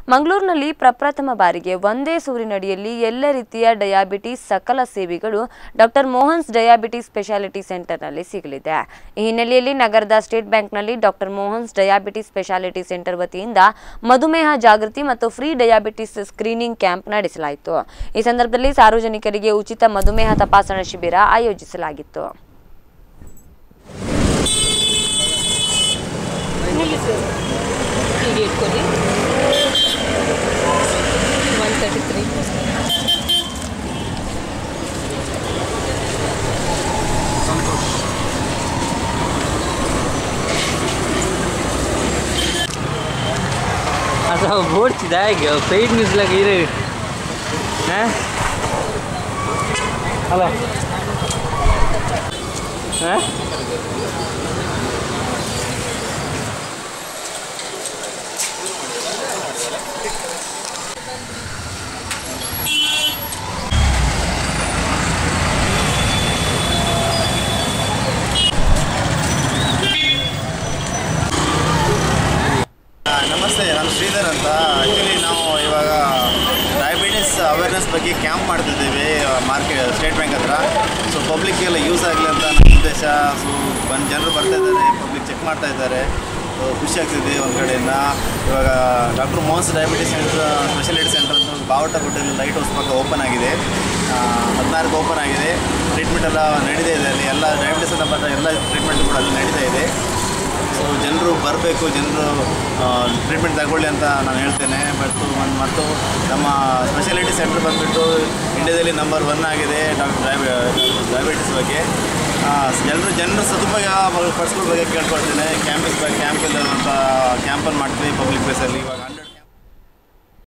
ಮಂಗಳೂರಿನಲ್ಲಿ ಪ್ರಪ್ರಥಮ ಬಾರಿಗೆ ಒಂದೇ ಸೂರಿನಡಿಯಲ್ಲಿ ಎಲ್ಲ ರೀತಿಯ ಡಯಾಬಿಟಿಸ್ ಸಕಲ ಸೇವೆಗಳು ಡಾಕ್ಟರ್ ಮೋಹನ್ಸ್ ಡಯಾಬಿಟಿಸ್ ಸ್ಪೆಷಾಲಿಟಿ ಸೆಂಟರ್ನಲ್ಲಿ ಸಿಗಲಿದೆ ಈ ಹಿನ್ನೆಲೆಯಲ್ಲಿ ನಗರದ ಸ್ಟೇಟ್ ಬ್ಯಾಂಕ್ನಲ್ಲಿ doctor Mohan's diabetes speciality centre ವತಿಯಿಂದ ಮಧುಮೇಹ ಜಾಗೃತಿ ಮತ್ತು ಫ್ರೀ ಡಯಾಬಿಟಿಸ್ ಸ್ಕ್ರೀನಿಂಗ್ ಕ್ಯಾಂಪ್ ನಡೆಸಲಾಯಿತು ಈ ಸಂದರ್ಭದಲ್ಲಿ ಸಾರ್ವಜನಿಕರಿಗೆ ಉಚಿತ ಮಧುಮೇಹ ತಪಾಸಣಾ ಶಿಬಿರ ಆಯೋಜಿಸಲಾಗಿತ್ತು ಹೀಗೆ ಇಟ್ಕೊಳ್ಳಿ ಒನ್ ತರ್ಟಿ ತ್ರೀ आता बोर्डची जाय ग पेड न्यूजला गे रे हां हॅलो हां ಆ, ನಮಸ್ತೆ ನಾನು ಶ್ರೀಧರ್ ಅಂತ ಆ್ಯಕ್ಚುಲಿ ನಾವು ಇವಾಗ ಡಯಾಬಿಟಿಸ್ ಅವೇರ್ನೆಸ್ ಬಗ್ಗೆ ಕ್ಯಾಂಪ್ ಮಾಡ್ತಿದ್ದೀವಿ ಮಾರ್ಕೆಟ್ ಸ್ಟೇಟ್ ಬ್ಯಾಂಕ್ ಹತ್ರ ಸೊ ಪಬ್ಲಿಕ್ಗೆಲ್ಲ ಯೂಸ್ ಆಗಲಿ ಅಂತ ನಮ್ಮ ಉದ್ದೇಶ ಸೊ ಬಂದು ಜನರು ಬರ್ತಾ ಇದ್ದಾರೆ ಪಬ್ಲಿಕ್ ಚೆಕ್ ಮಾಡ್ತಾ ಇದ್ದಾರೆ ಸೊ ಖುಷಿ ಆಗ್ತಿದೆ ಒಂದು ಕಡೆಯಿಂದ ಇವಾಗ doctor Mohan's diabetes centre speciality centre ಅಂತ ಬಾವಟಗುಡ್ಡಲ್ಲಿ ಲೈಟ್ ಹೌಸ್ ಪಕ್ಕ ಓಪನ್ ಆಗಿದೆ ಹದಿನಾಲ್ಕು ಓಪನ್ ಆಗಿದೆ ಟ್ರೀಟ್ಮೆಂಟ್ ಎಲ್ಲ ನಡೀತಾ ಇದೆ ಅಲ್ಲಿ ಎಲ್ಲ ಡಯಾಬಿಟಿಸ್ ಅಂತ ಬಂದ ಎಲ್ಲ ಟ್ರೀಟ್ಮೆಂಟ್ ಕೂಡ ಅಲ್ಲಿ ನಡೀತಾ ಇದೆ ಸೊ ಜನರು ಬರಬೇಕು ಜನರು ಟ್ರೀಟ್ಮೆಂಟ್ ತಗೊಳ್ಳಿ ಅಂತ ನಾನು ಹೇಳ್ತೇನೆ ಬಟ್ ಒಂದು ಮತ್ತು ನಮ್ಮ ಸ್ಪೆಷಾಲಿಟಿ ಸೆಂಟರ್ ಬಂದುಬಿಟ್ಟು ಇಂಡಿಯಾದಲ್ಲಿ ನಂಬರ್ ಒನ್ ಆಗಿದೆ ಡಾಕ್ಟರ್ ಡಯಾಬಿಟಿಸ್ ಬಗ್ಗೆ ಎಲ್ಲರೂ ಜನರು ಸದುಪಯೋಗ ಪಡಿಸ್ಕೊಳ್ಳೋ ಬಗ್ಗೆ ಕೇಳ್ಕೊಳ್ತೇನೆ ಕ್ಯಾಂಪಸ್ ಬಗ್ಗೆ ಕ್ಯಾಂಪಲ್ಲಿ ಒಂದು ಕ್ಯಾಂಪನ್ನು ಮಾಡ್ತೀವಿ ಪಬ್ಲಿಕ್ ಪ್ಲೇಸಲ್ಲಿ ಇವಾಗ ಹಂಡ್ರೆಡ್